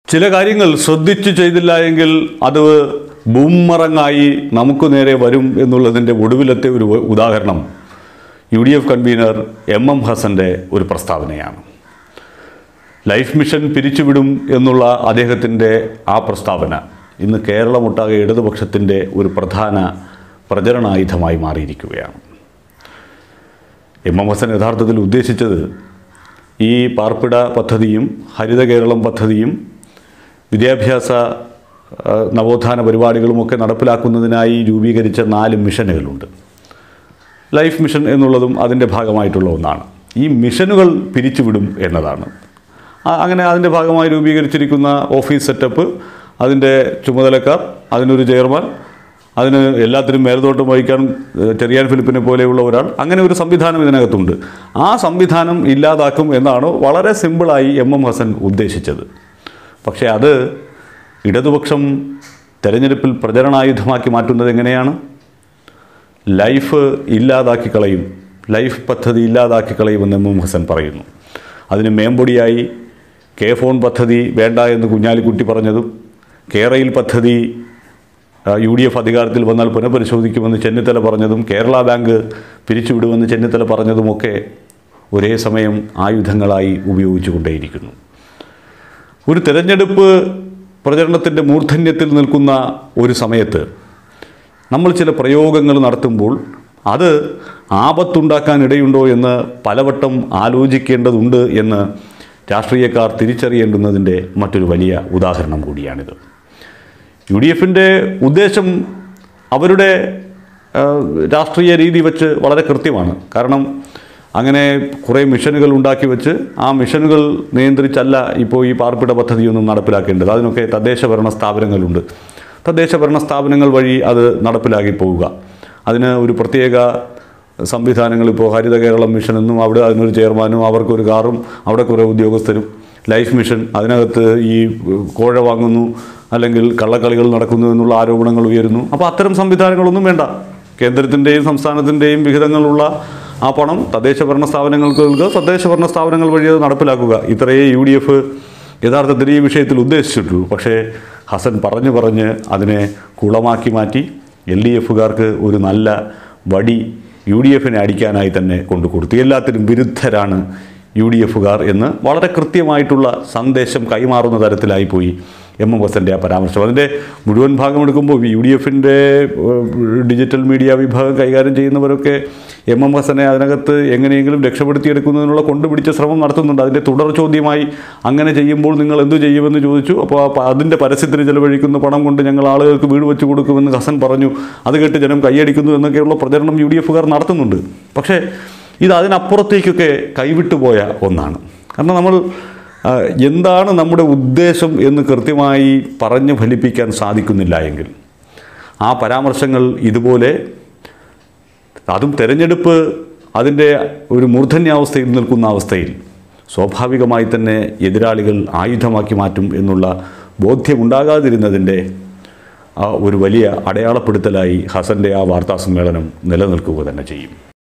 ചില കാര്യങ്ങൾ ശ്രദ്ധിച്ചു ചെയ്തില്ല എങ്കിൽ അത് ബൂമറങ്ങായി നമുക്ക് നേരെ വരും എന്നുള്ളതിൻ്റെ ഒടുവിലത്തെ ഒരു ഉദാഹരണം U D F convener M M ഹസൻ്റെ ഒരു പ്രസ്താവനയാണ് ലൈഫ് മിഷൻ പിരിച്ചുവിടും എന്നുള്ള അദ്ദേഹത്തിൻ്റെ ആ പ്രസ്താവന ഇന്ന് കേരളമൊട്ടാകെ ഇടതുപക്ഷത്തിൻ്റെ ഒരു പ്രധാന പ്രചരണായുധമായി മാറിയിരിക്കുകയാണ് എം എം ഹസൻ യഥാർത്ഥത്തിൽ ഉദ്ദേശിച്ചത് ഈ പാർപ്പിട പദ്ധതിയും ഹരിത കേരളം പദ്ധതിയും വിദ്യാഭ്യാസ ആ, നവോത്ഥാന പരിപാടികളുമൊക്കെ നടപ്പിലാക്കുന്നതിനായി രൂപീകരിച്ച നാല് മിഷനുകളുണ്ട് ലൈഫ് മിഷൻ എന്നുള്ളതും അതിൻ്റെ ഭാഗമായിട്ടുള്ള ഒന്നാണ് ഈ മിഷനുകൾ പിരിച്ചുവിടും എന്നതാണ് ആ- അങ്ങനെ അതിൻ്റെ ഭാഗമായി രൂപീകരിച്ചിരിക്കുന്ന ഓഫീസ് സെറ്റപ്പ് അതിൻ്റെ ചുമതലക്കാർ അതിനൊരു ചെയർമാൻ അതിന് എല്ലാത്തിനും മേൽനോട്ടം വഹിക്കാൻ ഏഹ്, ചെറിയാൻ ഫിലിപ്പിനെ പോലെയുള്ള ഒരാൾ അങ്ങനെ ഒരു സംവിധാനം ഇതിനകത്തുണ്ട് ആ സംവിധാനം ഇല്ലാതാക്കും എന്നാണ് വളരെ സിമ്പിളായി എം എം ഹസൻ ഉദ്ദേശിച്ചത് പക്ഷേ അത് ഇടതുപക്ഷം തെരഞ്ഞെടുപ്പിൽ പ്രചരണായുധമാക്കി മാറ്റുന്നത് എങ്ങനെയാണ് ലൈഫ് ഇല്ലാതാക്കി കളയും ലൈഫ് പദ്ധതി ഇല്ലാതാക്കി കളയുമെന്ന് എം എം ഹസൻ പറയുന്നു അതിന് മേമ്പൊടിയായി കെ ഫോൺ പദ്ധതി വേണ്ട എന്ന് കുഞ്ഞാലിക്കുട്ടി പറഞ്ഞതും കേരയിൽ പദ്ധതി ആ, യു ഡി എഫ് അധികാരത്തിൽ വന്നാൽ പുനഃപരിശോധിക്കുമെന്ന് ചെന്നിത്തല പറഞ്ഞതും കേരള ബാങ്ക് പിരിച്ചുവിടുമെന്ന് ചെന്നിത്തല പറഞ്ഞതുമൊക്കെ ഒരേ സമയം ആയുധങ്ങളായി ഉപയോഗിച്ചുകൊണ്ടേയിരിക്കുന്നു ഒരു തെരഞ്ഞെടുപ്പ് പ്രചരണത്തിൻ്റെ മൂർധന്യത്തിൽ നിൽക്കുന്ന ഒരു സമയത്ത് നമ്മൾ ചില പ്രയോഗങ്ങൾ നടത്തുമ്പോൾ അത് ആപത്തുണ്ടാക്കാൻ ഇടയുണ്ടോ എന്ന് പലവട്ടം ആലോചിക്കേണ്ടതുണ്ട് എന്ന് രാഷ്ട്രീയക്കാർ തിരിച്ചറിയേണ്ടുന്നതിൻ്റെ മറ്റൊരു വലിയ ഉദാഹരണം കൂടിയാണിത് യു ഡി എഫിൻ്റെ ഉദ്ദേശം അവരുടെ ആ, രാഷ്ട്രീയ രീതി വെച്ച് വളരെ കൃത്യമാണ് കാരണം അങ്ങനെ കുറേ മിഷനുകൾ ഉണ്ടാക്കി വെച്ച് ആ മിഷനുകൾ നിയന്ത്രിച്ചല്ല ഇപ്പോൾ ഈ പാർപ്പിട പദ്ധതിയൊന്നും നടപ്പിലാക്കേണ്ടത് അതിനൊക്കെ തദ്ദേശ ഭരണ സ്ഥാപനങ്ങളുണ്ട് തദ്ദേശ ഭരണ സ്ഥാപനങ്ങൾ വഴി അത് നടപ്പിലാക്കി പോവുക അതിന് ഒരു പ്രത്യേക സംവിധാനങ്ങൾ ഇപ്പോൾ ഹരിത കേരളം മിഷൻ എന്നും അവിടെ അതിനൊരു ചെയർമാനും അവർക്കൊരു കാറും അവിടെ കുറേ ഉദ്യോഗസ്ഥരും ലൈഫ് മിഷൻ അതിനകത്ത് ഈ കോഴ വാങ്ങുന്നു അല്ലെങ്കിൽ കള്ളക്കളികൾ നടക്കുന്നു എന്നുള്ള ആരോപണങ്ങൾ ഉയരുന്നു അപ്പോൾ അത്തരം സംവിധാനങ്ങളൊന്നും വേണ്ട കേന്ദ്രത്തിൻ്റെയും സംസ്ഥാനത്തിൻ്റെയും വിഹിതങ്ങളുള്ള ആ പണം തദ്ദേശ ഭരണ സ്ഥാപനങ്ങൾക്ക് നൽകുക തദ്ദേശ ഭരണ സ്ഥാപനങ്ങൾ വഴി അത് നടപ്പിലാക്കുക ഇത്രയേ യു ഡി എഫ് യഥാർത്ഥത്തിൽ ഈ വിഷയത്തിൽ ഉദ്ദേശിച്ചിട്ടുള്ളൂ പക്ഷേ ഹസൻ പറഞ്ഞു പറഞ്ഞ് അതിനെ കുളമാക്കി മാറ്റി എൽ ഡി എഫുകാർക്ക് ഒരു നല്ല വടി യു ഡി എഫിനെ അടിക്കാനായി തന്നെ കൊണ്ടു കൊടുത്തു എല്ലാത്തിനും വിരുദ്ധരാണ് യു ഡി എഫുകാർ എന്ന് വളരെ കൃത്യമായിട്ടുള്ള സന്ദേശം കൈമാറുന്ന തരത്തിലായിപ്പോയി എം എം ഹസൻ്റെ ആ പരാമർശം അതിൻ്റെ മുഴുവൻ ഭാഗം എടുക്കുമ്പോൾ യു ഡി എഫിൻ്റെ ഡിജിറ്റൽ മീഡിയ വിഭാഗം കൈകാര്യം ചെയ്യുന്നവരൊക്കെ എം എം ഹസനെ അതിനകത്ത് എങ്ങനെയെങ്കിലും രക്ഷപ്പെടുത്തിയെടുക്കുന്നതിനുള്ള കൊണ്ടുപിടിച്ച ശ്രമം നടത്തുന്നുണ്ട് അതിൻ്റെ തുടർ ചോദ്യമായി അങ്ങനെ ചെയ്യുമ്പോൾ നിങ്ങൾ എന്തു ചെയ്യുമെന്ന് ചോദിച്ചു അപ്പോൾ ആ പ- അതിൻ്റെ പരസ്യത്തിന് ചെലവഴിക്കുന്ന പണം കൊണ്ട് ഞങ്ങൾ ആളുകൾക്ക് വീട് വെച്ച് കൊടുക്കുമെന്ന് ഹസൻ പറഞ്ഞു അത് കേട്ട് ജനം കൈയടിക്കുന്നു എന്നൊക്കെയുള്ള പ്രചരണം യു ഡി എഫുകാർ നടത്തുന്നുണ്ട് പക്ഷേ ഇത് അതിനപ്പുറത്തേക്കൊക്കെ കൈവിട്ടുപോയ ഒന്നാണ് കാരണം നമ്മൾ ആ, എന്താണ് നമ്മുടെ ഉദ്ദേശം എന്ന് കൃത്യമായി പറഞ്ഞു ഫലിപ്പിക്കാൻ സാധിക്കുന്നില്ല എങ്കിൽ ആ പരാമർശങ്ങൾ ഇതുപോലെ അതും തെരഞ്ഞെടുപ്പ് അതിൻ്റെ ഒരു മൂർധന്യാവസ്ഥയിൽ നിൽക്കുന്ന അവസ്ഥയിൽ സ്വാഭാവികമായി തന്നെ എതിരാളികൾ ആയുധമാക്കി മാറ്റും എന്നുള്ള ബോധ്യമുണ്ടാകാതിരുന്നതിൻ്റെ ആ ഒരു വലിയ അടയാളപ്പെടുത്തലായി ഹസൻ്റെ ആ വാർത്താ സമ്മേളനം നിലനിൽക്കുക തന്നെ ചെയ്യും